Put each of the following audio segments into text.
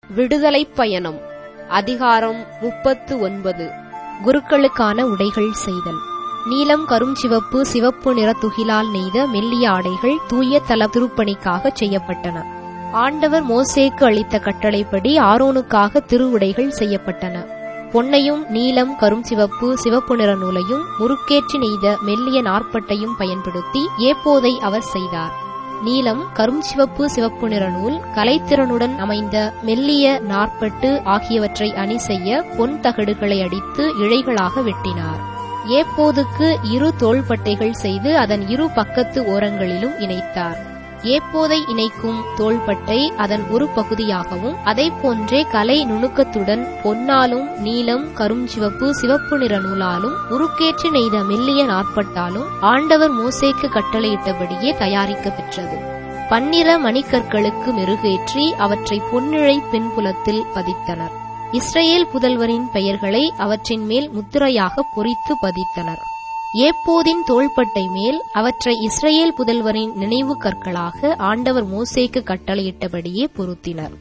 விடுதலைப் பயணம் அதிகாரம் முப்பத்து ஒன்பது குருக்களுக்கான உடைகள் செய்தல் நீலம் கருஞ்சிவப்பு சிவப்பு நிற துகிலால் நெய்த மெல்லிய ஆடைகள் தூய தல திருப்பணிக்காகச் செய்யப்பட்டன ஆண்டவர் மோசேக்கு அளித்த கட்டளைப்படி ஆரோனுக்காக திருவுடைகள் செய்யப்பட்டன பொன்னையும் நீலம் கருஞ்சிவப்பு சிவப்பு நிற நூலையும் முறுக்கேற்றி நெய்த மெல்லிய நாற்பட்டையும் பயன்படுத்தி ஏப்போதை அவர் செய்தார் நீலம் கருஞ்சிவப்பு சிவப்பு நிற நூல் கலைத்திறனுடன் அமைந்த மெல்லிய நாற்பட்டு ஆகியவற்றை அணி செய்ய பொன் தகடுகளை அடித்து இழைகளாக வெட்டினார் ஏப்போதுக்கு இரு தோள்பட்டைகள் செய்து அதன் இரு பக்கத்து ஓரங்களிலும் இணைத்தார் ஏப்போதை இணைக்கும் தோள்பட்டை அதன் ஒரு பகுதியாகவும் அதைப் போன்றே கலை நுணுக்கத்துடன் பொன்னாலும் நீலம் கருஞ்சிவப்பு சிவப்பு நிற நூலாலும் உருக்கேற்று நெய்த மெல்லிய நாற்பட்டாலும் ஆண்டவர் மோசேக்கு கட்டளையிட்டபடியே தயாரிக்க பெற்றது பன்னிர மணிக்கற்களுக்கு மெருகேற்றி அவற்றை பொன்னிழை பின்புலத்தில் பதித்தனர் இஸ்ரேல் புதல்வரின் பெயர்களை அவற்றின் மேல் முத்திரையாக பொறித்து பதித்தனர் ஏப்போதின் தோள்பட்டை மேல் அவற்றை இஸ்ரேல் புதல்வரின் நினைவு கற்களாக ஆண்டவர் மோசேக்கு கட்டளையிட்டபடியே பொருத்தினர்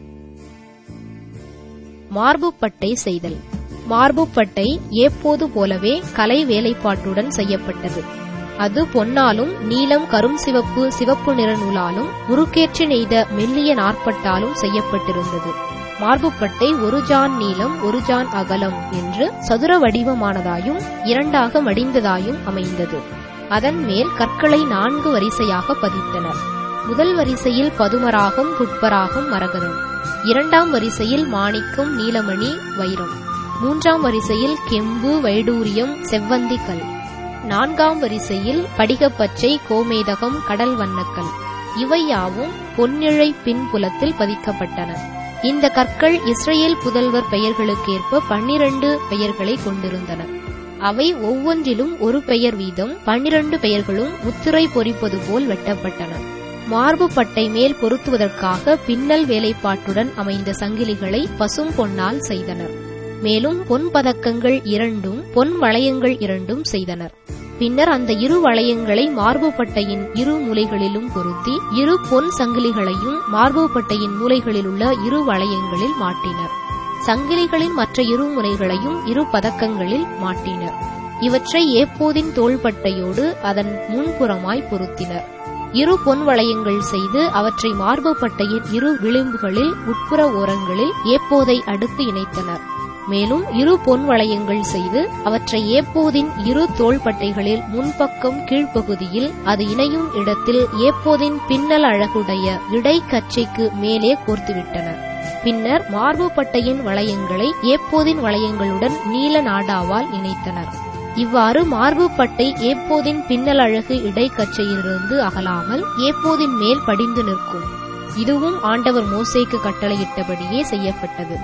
மார்புப்பட்டை செய்தல் மார்புப்பட்டை ஏப்போது போலவே கலை வேலைப்பாட்டுடன் செய்யப்பட்டது அது பொன்னாலும் நீலம் கரும் சிவப்பு சிவப்பு நிற நூலாலும் முறுக்கேற்று நெய்த மெல்லிய நாற்பட்டாலும் செய்யப்பட்டிருந்தது மார்புப்பட்டை ஒரு ஜான் நீளம் ஒரு ஜான் அகலம் என்று சதுர வடிவமானதாயும் இரண்டாக மடிந்ததாயும் அமைந்தது அதன் மேல் கற்களை நான்கு வரிசையாக பதித்தனர் முதல் வரிசையில் பதுமராகம் புட்பராகம் மரகதம் இரண்டாம் வரிசையில் மாணிக்கம் நீலமணி வைரம் மூன்றாம் வரிசையில் கெம்பு வைடூரியம் செவ்வந்தி கல் நான்காம் வரிசையில் படிகப்பச்சை கோமேதகம் கடல் வண்ணக்கல் இவை யாவும் பொன்னிழை பின்புலத்தில் பதிக்கப்பட்டன இந்த கற்கள் இஸ்ரேல் புதல்வர் பெயர்களுக்கேற்ப பன்னிரண்டு பெயர்களை கொண்டிருந்தன அவை ஒவ்வொன்றிலும் ஒரு பெயர் வீதம் பன்னிரண்டு பெயர்களும் முத்திரை பொறிப்பது போல் வெட்டப்பட்டன மார்பு பட்டை மேல் பொருத்துவதற்காக பின்னல் வேலைப்பாட்டுடன் அமைந்த சங்கிலிகளை பசும் பொன்னால் செய்தனர் மேலும் பொன் பதக்கங்கள் இரண்டும் பொன் வளையங்கள் இரண்டும் செய்தனர் பின்னர் அந்த இரு வளையங்களை மார்பு பட்டையின் இரு மூலைகளிலும் பொருத்தி இரு பொன் சங்கிலிகளையும் மார்பு பட்டையின் மூலைகளில் உள்ள இரு வளையங்களில் மாட்டினர் சங்கிலிகளின் மற்ற இரு முனைகளையும் இரு பதக்கங்களில் மாட்டினர் இவற்றை ஏப்போதின் தோள்பட்டையோடு அதன் முன்புறமாய் பொருத்தினர் இரு பொன் வளையங்கள் செய்து அவற்றை மார்பு பட்டையின் இரு விளிம்புகளில் உட்புற ஓரங்களில் ஏப்போதை அடுத்து இணைத்தனர் மேலும் இரு பொன் வளையங்கள் செய்து அவற்றை ஏப்போதின் இரு தோள்பட்டைகளில் முன்பக்கம் கீழ்ப்பகுதியில் அது இணையும் இடத்தில் ஏப்போதின் பின்னல் அழகுடைய இடைக்கச்சைக்கு மேலே கோர்த்துவிட்டனர் பின்னர் மார்பு பட்டையின் வளையங்களை ஏப்போதின் வளையங்களுடன் நீல நாடாவால் இணைத்தனர் இவ்வாறு மார்பு பட்டை ஏப்போதின் பின்னல் அழகு இடைக்கச்சையிலிருந்து அகலாமல் ஏப்போதின் மேல் படிந்து நிற்கும் இதுவும் ஆண்டவர் மோசேக்கு கட்டளையிட்டபடியே செய்யப்பட்டது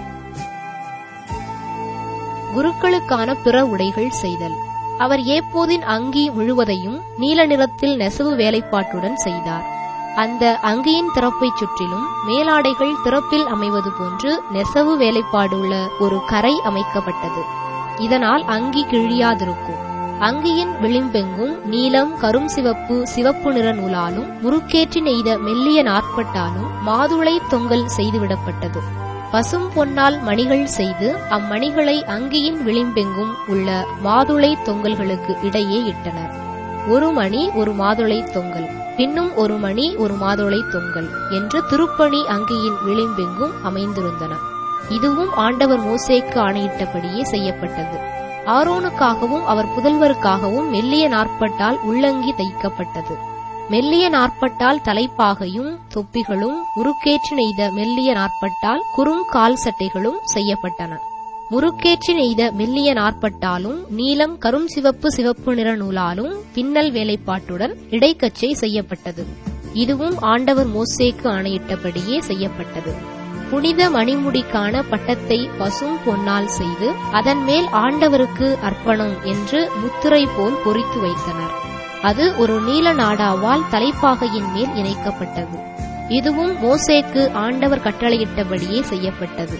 குருக்களுக்கான பிற உடைகள் செய்தல் அவர் ஏப்போதின் அங்கி முழுவதையும் நீல நிறத்தில் நெசவு வேலைப்பாட்டுடன் செய்தார் அந்த அங்கியின் திறப்பைச் சுற்றிலும் மேலாடைகள் திறப்பில் அமைவது போன்று நெசவு வேலைப்பாடுள்ள ஒரு கரை அமைக்கப்பட்டது இதனால் அங்கி கிழியாதிருக்கும் அங்கியின் விளிம்பெங்கும் நீலம் கரும் சிவப்பு சிவப்பு நிற நூலாலும் முறுக்கேற்றி நெய்த மெல்லிய நாற்பட்டாலும் மாதுளை தொங்கல் செய்துவிடப்பட்டது பசும் பொன்னால் மணிகள் செய்து அம்மணிகளை அங்கியின் விளிம்பெங்கும் உள்ள மாதுளை தொங்கல்களுக்கு இடையே இட்டனர் ஒரு மணி ஒரு மாதுளை தொங்கல் பின்னும் ஒரு மணி ஒரு மாதுளை தொங்கல் என்று திருப்பணி அங்கியின் விளிம்பெங்கும் அமைந்திருந்தன இதுவும் ஆண்டவர் மோசேக்கு ஆணையிட்டபடியே செய்யப்பட்டது ஆரோனுக்காகவும் அவர் புதல்வருக்காகவும் மெல்லிய நாற்பட்டால் உள்ளங்கி தைக்கப்பட்டது மெல்லிய நாற்பட்டால் தலைப்பாகையும் தொப்பிகளும் முறுக்கேற்றி நெய்த மெல்லிய நாற்பட்டால் குறும் கால் சட்டைகளும் செய்யப்பட்டன முறுக்கேற்றி நெய்த மெல்லிய நாற்பட்டாலும் நீலம் கரும் சிவப்பு சிவப்பு நிற நூலாலும் பின்னல் வேலைப்பாட்டுடன் இடைக்கச்சை செய்யப்பட்டது இதுவும் ஆண்டவர் மோசேக்கு ஆணையிட்டபடியே செய்யப்பட்டது புனித மணிமுடிக்கான பட்டத்தை பசும் பொன்னால் செய்து அதன் மேல் ஆண்டவருக்கு அர்ப்பணம் என்று முத்திரை போல் பொறித்து வைத்தனர் அது ஒரு நீல நாடாவால் தலைப்பாகையின் மேல் இணைக்கப்பட்டது இதுவும் மோசேக்கு ஆண்டவர் கட்டளையிட்டபடியே செய்யப்பட்டது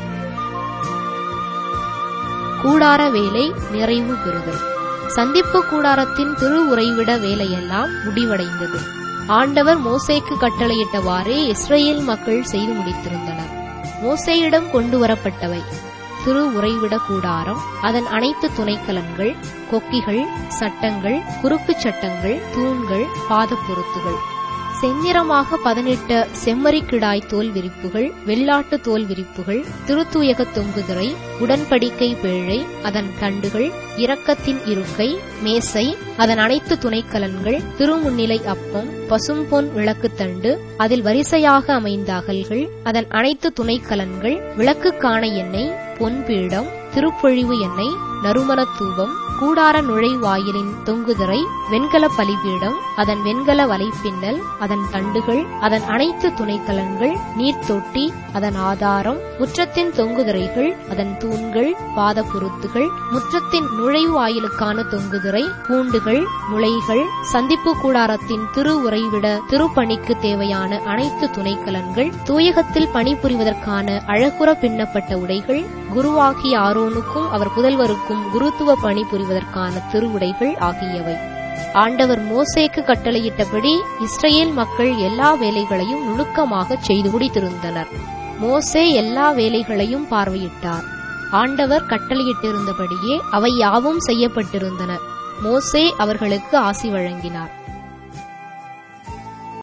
கூடார வேலை நிறைவு பெறுதல் சந்திப்பு கூடாரத்தின் திரு உறைவிட வேலையெல்லாம் முடிவடைந்தது ஆண்டவர் மோசேக்கு கட்டளையிட்டவாறே இஸ்ரேல் மக்கள் செய்து முடித்திருந்தனர் மோசேயிடம் கொண்டு வரப்பட்டவை திரு உறைவிட கூடாரம் அதன் அனைத்து துணைக்கலன்கள் கொக்கிகள் சட்டங்கள் குறுக்குச் சட்டங்கள் தூண்கள் பாதப்பொருத்துகள் செந்நிறமாக பதனிட்ட செம்மறிக்கிடாய் தோல் விரிப்புகள் வெள்ளாட்டு தோல் விரிப்புகள் திருத்தூயக தொங்குதிரை உடன்படிக்கை பேழை அதன் தண்டுகள் இரக்கத்தின் இருக்கை மேசை அதன் அனைத்து துணைக்கலன்கள் திருமுன்னிலை அப்பம் பசும்பொன் விளக்குத்தண்டு அதில் வரிசையாக அமைந்த அகல்கள் அதன் அனைத்து துணைக்கலன்கள் விளக்குக்கான எண்ணெய் பொன்பீடம் திருப்பொழிவு எண்ணெய் நறுமணத் தூபம் கூடார நுழைவாயிலின் தொங்குதிரை வெண்கல பலிபீடம் அதன் வெண்கல வலைப்பின்னல் அதன் தண்டுகள் அதன் அனைத்து துணைக்கலன்கள் நீர்த்தொட்டி அதன் ஆதாரம் முற்றத்தின் தொங்குதிரைகள் அதன் தூண்கள் பாத பொருத்துகள் முற்றத்தின் நுழைவாயிலுக்கான தொங்குதிரை பூண்டுகள் முளைகள் சந்திப்பு கூடாரத்தின் திரு உறைவிட திருப்பணிக்கு தேவையான அனைத்து துணைக்கலன்கள் தூயகத்தில் பணிபுரிவதற்கான அழகுற பின்னப்பட்ட உடைகள் குருவாகிய ஆரோனுக்கும் அவர் புதல்வருக்கும் குருத்துவ பணி புரிவதற்கான திருவுடைகள் ஆகியவை ஆண்டவர் மோசேக்கு கட்டளையிட்டபடி இஸ்ரேல் மக்கள் எல்லா வேலைகளையும் நுணுக்கமாக செய்து முடித்திருந்தனர் மோசே எல்லா வேலைகளையும் பார்வையிட்டார் ஆண்டவர் கட்டளையிட்டிருந்தபடியே அவை யாவும் செய்யப்பட்டிருந்தன மோசே அவர்களுக்கு ஆசி வழங்கினார்